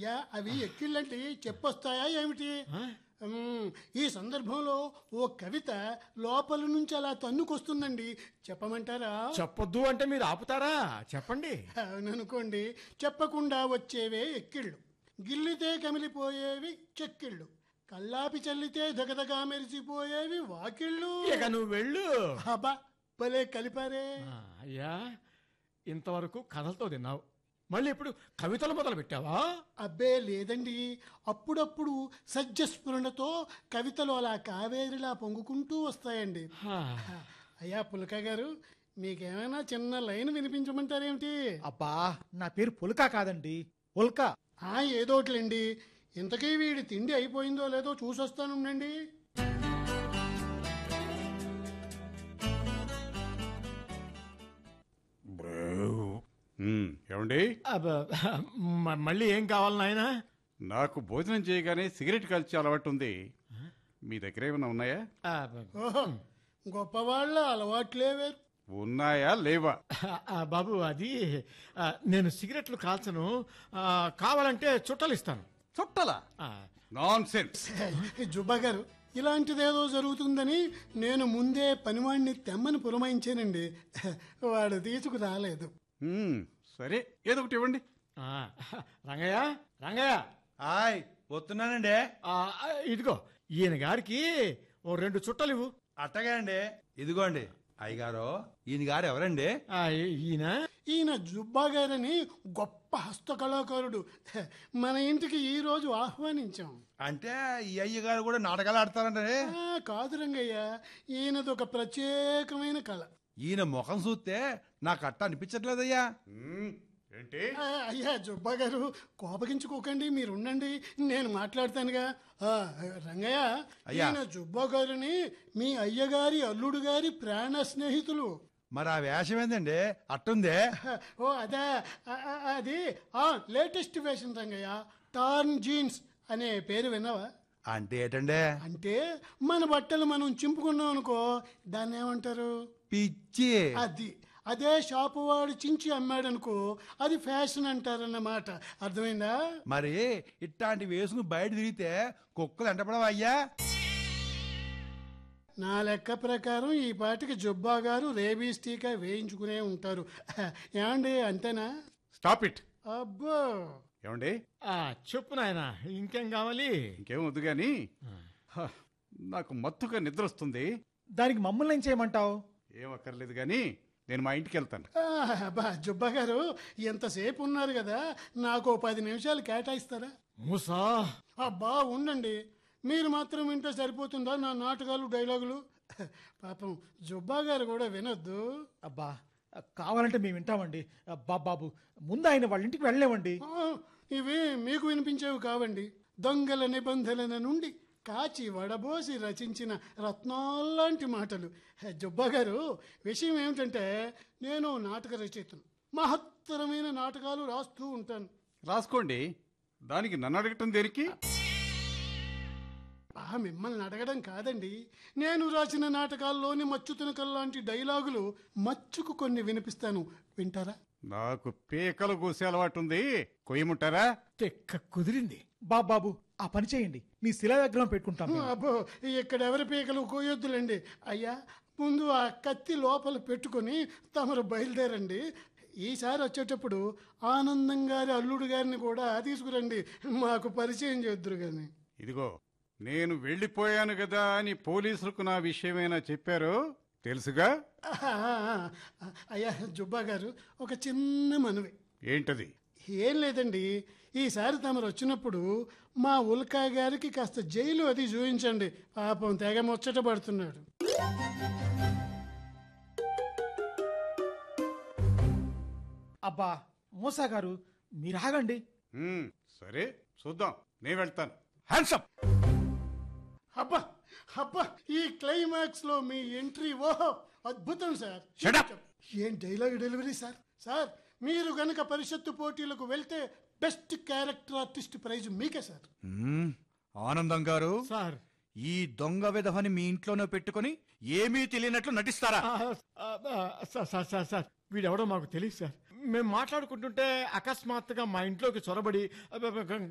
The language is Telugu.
అయ్యా అవి ఎక్కిళ్ళంటే చెప్పొస్తాయా ఏమిటి మ్మ్, ఈ సందర్భంలో ఓ కవిత లోపల నుంచి అలా తన్నుకొస్తుందండి చెప్పమంటారా చెప్పొద్దు అంటే మీరు ఆపుతారా చెప్పండి అవుననుకోండి చెప్పకుండా వచ్చేవే ఎక్కిళ్ళు గిల్లితే కమిలిపోయేవి చెక్కిళ్ళు కల్లాపి చల్లితే దగదగా మెరిసిపోయేవి వాకిళ్ళు ఇక నువ్వు వెళ్ళు అబ్బా భలే కలిపారే ఆ, అయ్యా ఇంతవరకు కథలతో తిన్నావు మళ్ళీ ఇప్పుడు కవితలు మొదలు పెట్టావా అబ్బే లేదండి అప్పుడప్పుడు సజ్జస్ఫురణతో కవితలు అలా కావేరిలా పొంగుకుంటూ వస్తాయండి హా, అయ్యా పులక గారు మీకేమైనా చిన్న లైన్ వినిపించమంటారేమిటి అబ్బా నా పేరు పుల్కా కాదండి ఉల్కా ఆ ఏదోట్లండి ఇంతకీ వీడి తిండి అయిపోయిందో లేదో చూసొస్తానుండండి ఉమ్, ఏమండి అబ్బ, మ- మళ్ళీ ఏం కావాలి నాయనా నాకు భోజనం చేయగానే సిగరెట్ కాల్చే అలవాటు ఉంది మీ దగ్గర ఏమైనా ఉన్నాయా అబ్బ, ఓహో గొప్పవాళ్ళ అలవాట్లే వేరు ఉన్నాయా లేవా ఆ, బాబు అది ఆ, నేను సిగరెట్లు కాల్చను ఆ, కావాలంటే చుట్టలు ఇస్తాను చుట్టలా ఆ, నాన్ సెన్స్ జుబ్బా గారు ఇలాంటిదేదో జరుగుతుందని నేను ముందే పనివాణ్ణి తెమ్మని పురమాయించానండి వాడు తీసుకురాలేదు సరే ఏదో ఒకటి ఇవ్వండి ఆ, రంగయ్య రంగయ్య హాయ్ వస్తున్నానండి ఆ, ఇదిగో ఈయన గారికి ఓ రెండు చుట్టలు ఇవ్వు అట్టగా అండి ఇదిగోండి అయ్యగారు ఈయన గారు ఎవరండి ఆ, ఈ- ఈయన ఈయన జుబ్బా గారని గొప్ప హస్తకళాకారుడు మన ఇంటికి ఈ రోజు ఆహ్వానించాం అంటే ఈ అయ్యగారు కూడా నాటకాలు ఆడతారంటే ఆ, కాదు రంగయ్య ఈయనది ఒక ప్రత్యేకమైన కళ ఈయన ముఖం చూస్తే నాకు అట్ట అనిపించట్లేదయ్యా మ్మ్, ఏంటి ఆ, అయ్యా జుబ్బా గారు కోపగించుకోకండి మీరు ఉండండి నేను మాట్లాడతానుగా ఆ, రంగయ్య అయ్యా. ఈయన జుబ్బా గారిని మీ అయ్యగారి అల్లుడు గారి ప్రాణ స్నేహితులు మరి ఆ వేషం ఏందండి అట్టుందే ఓ అదే ఆ, ఆ, అది ఆ latest fashion Rangaiah torn jeans అనే పేరు విన్నావా అంటే ఏంటండి అంటే మన బట్టలు మనం చింపుకున్నాం అనుకో దాన్ని ఏమంటారు పిచ్చి అది అదే షాపు వాడు చించి అమ్మాడనుకో అది ఫ్యాషన్ అంటారన్నమాట అర్థమైందా మరి ఇట్లాంటి వేసుకుని బయట తిరిగితే కుక్కలు ఎంటపడవా అయ్యా నా లెక్క ప్రకారం ఈ పాటికి జుబ్బా గారు రేబీస్ టీకా వేయించుకునే ఉంటారు ఏమండి అంతేనా స్టాప్ ఇట్ అబ్బో ఏమండి ఆ, చెప్పు నాయన ఇంకేం కావాలి ఇంకేం వద్దు గాని హ, నాకు మత్తుగా నిద్ర వస్తుంది దానికి మమ్మల్ని ఏం చేయమంటావు ఏం అక్కర్లేదు గాని నేను మా ఇంటికి వెళ్తాను ఆ, అబ్బా జుబ్బా గారు ఎంతసేపు ఉన్నారు కదా నాకు ఓ పది నిమిషాలు కేటాయిస్తారా మూసా అబ్బా ఉండండి మీరు మాత్రం వింటే సరిపోతుందా నా నాటకాలు డైలాగులు పాపం జుబ్బా గారు కూడా వినొద్దు అబ్బా కావాలంటే మేము వింటామండి అబ్బా బాబు ముందు ఆయన వాళ్ళ ఇంటికి వెళ్ళలేమండి ఆ, ఇవి మీకు వినిపించేవి కావండి దొంగల నిబంధనల నుండి కాచి వడబోసి రచించిన రత్నాల్లాంటి మాటలు హే, జుబ్బా గారు విషయం ఏమిటంటే నేను నాటక రచయితను మహత్తరమైన నాటకాలు రాస్తూ ఉంటాను రాసుకోండి దానికి నన్ను అడగటం దేనికి ఆ మిమ్మల్ని అడగడం కాదండి నేను రాసిన నాటకాల్లోని మచ్చుతునకల్ లాంటి డైలాగులు మచ్చుకు కొన్ని వినిపిస్తాను వింటారా నాకు పీకలు కూసే అలవాటు ఉంది కొయ్యముంటారా తెక్క కుదిరింది బాబు బాబు ఆ పని చేయండి మీ శిలా విగ్రహం పెట్టుకుంటాం మేము. అబ్బో ఇక్కడ ఎవరి పీకలు కోయొద్దులండి అయ్యా ముందు ఆ కత్తి లోపల పెట్టుకొని తమరు బయలుదేరండి ఈసారి వచ్చేటప్పుడు ఆనందం గారి అల్లుడు గారిని కూడా తీసుకురండి మాకు పరిచయం చేద్దురు గాని ఇదిగో నేను వెళ్ళిపోయాను కదా అని పోలీసులకు నా విషయమైనా చెప్పారు తెలుసుగా అయ్యా జుబ్బా గారు ఒక చిన్న మనవి ఏంటది ఏం లేదండి ఈసారి తమరు వచ్చినప్పుడు మా ఉల్కా గారికి కాస్త జైలు అది చూపించండి పాపం తెగ ముచ్చట పడుతున్నాడు అబ్బా మూసా గారు మీరు ఆగండి మ్మ్, సరే చూద్దాం నేను వెళ్తాను హ్యాండ్సప్ అబ్బా అబ్బా ఈ క్లైమాక్స్ లో మీ ఎంట్రీ ఓహో అద్భుతం సార్ Shut up. ఏం డైలాగ్ డెలివరీ సార్ సార్ మీరు గనక పరిషత్తు పోటీలకు వెళ్తే బెస్ట్ క్యారెక్టర్ ఆర్టిస్ట్ ప్రైజ్ మీకే సార్ మ్మ్. ఆనందం గారు సార్ ఈ దొంగ విధవని మీ ఇంట్లోనే పెట్టుకొని ఏమీ తెలియనట్లు నటిస్తారా ఆ, ఆ, ఆ, సార్ సార్ సార్ సార్ వీడెవడో మాకు తెలియదు సార్ మేము మాట్లాడుకుంటుంటే అకస్మాత్తుగా మా ఇంట్లోకి చొరబడి అబ్బ, అబ్బ,